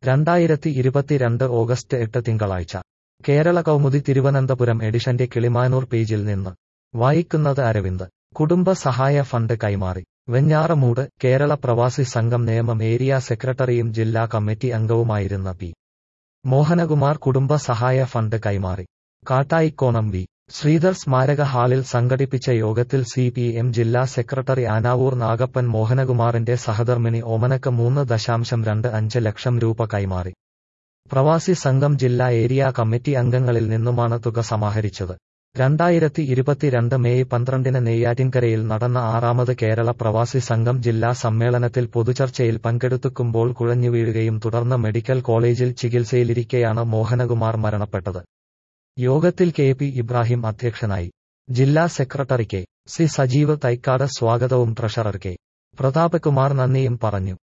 രണ്ടായിരത്തി ഇരുപത്തിരണ്ട് ഓഗസ്റ്റ് എട്ട് തിങ്കളാഴ്ച കേരള കൗമുദി തിരുവനന്തപുരം എഡിഷന്റെ കിളിമാനൂർ പേജിൽ നിന്ന് വായിക്കുന്നത് അരവിന്ദ് കുടുംബ സഹായ ഫണ്ട് കൈമാറി വെഞ്ഞാറമൂട് കേരള പ്രവാസി സംഘം നേമം ഏരിയ സെക്രട്ടറിയും ജില്ലാ കമ്മിറ്റി അംഗവുമായിരുന്ന പി മോഹനകുമാർ കുടുംബ സഹായ ഫണ്ട് കൈമാറി കാട്ടായിക്കോണം വി ശ്രീധർ സ്മാരക ഹാളിൽ സംഘടിപ്പിച്ച യോഗത്തിൽ സി പി എം ജില്ലാ സെക്രട്ടറി ആനാവൂർ നാഗപ്പൻ മോഹനകുമാറിന്റെ സഹധർമ്മിണി ഓമനക്ക് മൂന്ന് ദശാംശം രണ്ട് അഞ്ച് ലക്ഷം രൂപ കൈമാറി പ്രവാസി സംഘം ജില്ലാ ഏരിയ കമ്മിറ്റി അംഗങ്ങളിൽ നിന്നുമാണ് തുക സമാഹരിച്ചത് രണ്ടായിരത്തി ഇരുപത്തിരണ്ട് മെയ് പന്ത്രണ്ടിന് നെയ്യാറ്റിൻകരയിൽ നടന്ന ആറാമത് കേരള പ്രവാസി സംഘം ജില്ലാ സമ്മേളനത്തിൽ പൊതുചർച്ചയിൽ പങ്കെടുത്തുക്കുമ്പോൾ കുഴഞ്ഞുവീഴുകയും തുടർന്ന് മെഡിക്കൽ കോളേജിൽ ചികിത്സയിലിരിക്കെയാണ് മോഹനകുമാർ മരണപ്പെട്ടത് യോഗത്തിൽ കെ പി ഇബ്രാഹിം അധ്യക്ഷനായി ജില്ലാ secretary K C Sajeev Thycaud സ്വാഗതവും ട്രഷറർ കെ പ്രതാപകുമാർ നന്ദിയും പറഞ്ഞു